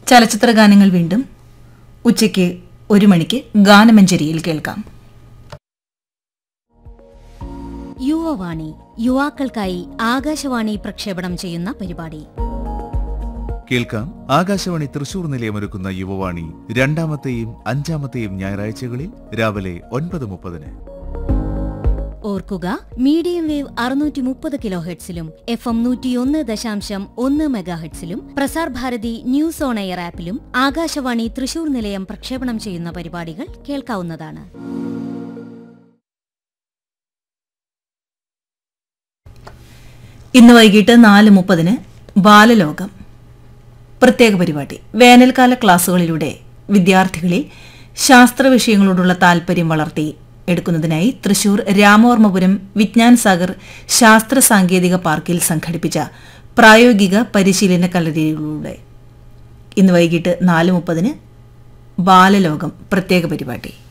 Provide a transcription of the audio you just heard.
ചലച്ചിത്ര ഗാനങ്ങൾ വീണ്ടും ഉച്ചയ്ക്ക് ഒരു മണിക്ക് ഗാനമഞ്ജരിയിൽ കേൾക്കാം യുവവാണി യുവാക്കൾക്കായി ആകാശവാണി പ്രക്ഷേപണം ചെയ്യുന്ന പരിപാടി കേൾക്കാം ആകാശവാണി തൃശൂർ നിലയമൊരുക്കുന്ന യുവവാണി രണ്ടാമത്തെയും അഞ്ചാമത്തെയും ഞായറാഴ്ചകളിൽ രാവിലെ ഒൻപത് മുപ്പതിന് ഓർക്കുക മീഡിയം വേവ് അറുന്നൂറ്റി മുപ്പത് കിലോ ഹെഡ്സിലും എഫ് എം നൂറ്റിയൊന്ന് ദശാംശം ഒന്ന് മെഗാഹെഡ്സിലും Prasar Bharati news on air ആപ്പിലും ആകാശവാണി തൃശൂർ നിലയം പ്രക്ഷേപണം ചെയ്യുന്ന പരിപാടികൾ കേൾക്കാവുന്നതാണ് ഇന്ന് വൈകിട്ട് നാല് മുപ്പതിന് ബാലലോകം പ്രത്യേക പരിപാടി വേനൽക്കാല ക്ലാസുകളിലൂടെ വിദ്യാർത്ഥികളിൽ ശാസ്ത്ര വിഷയങ്ങളോടുള്ള താൽപര്യം വളർത്തി എടുക്കുന്നതിനായി തൃശൂർ രാമവർമ്മപുരം വിജ്ഞാൻ സാഗർ ശാസ്ത്ര സാങ്കേതിക പാർക്കിൽ സംഘടിപ്പിച്ച പ്രായോഗിക പരിശീലന കളരിയിലൂടെ ഇന്ന് വൈകിട്ട് നാല് മുപ്പതിന് ബാലലോകം പ്രത്യേക പരിപാടി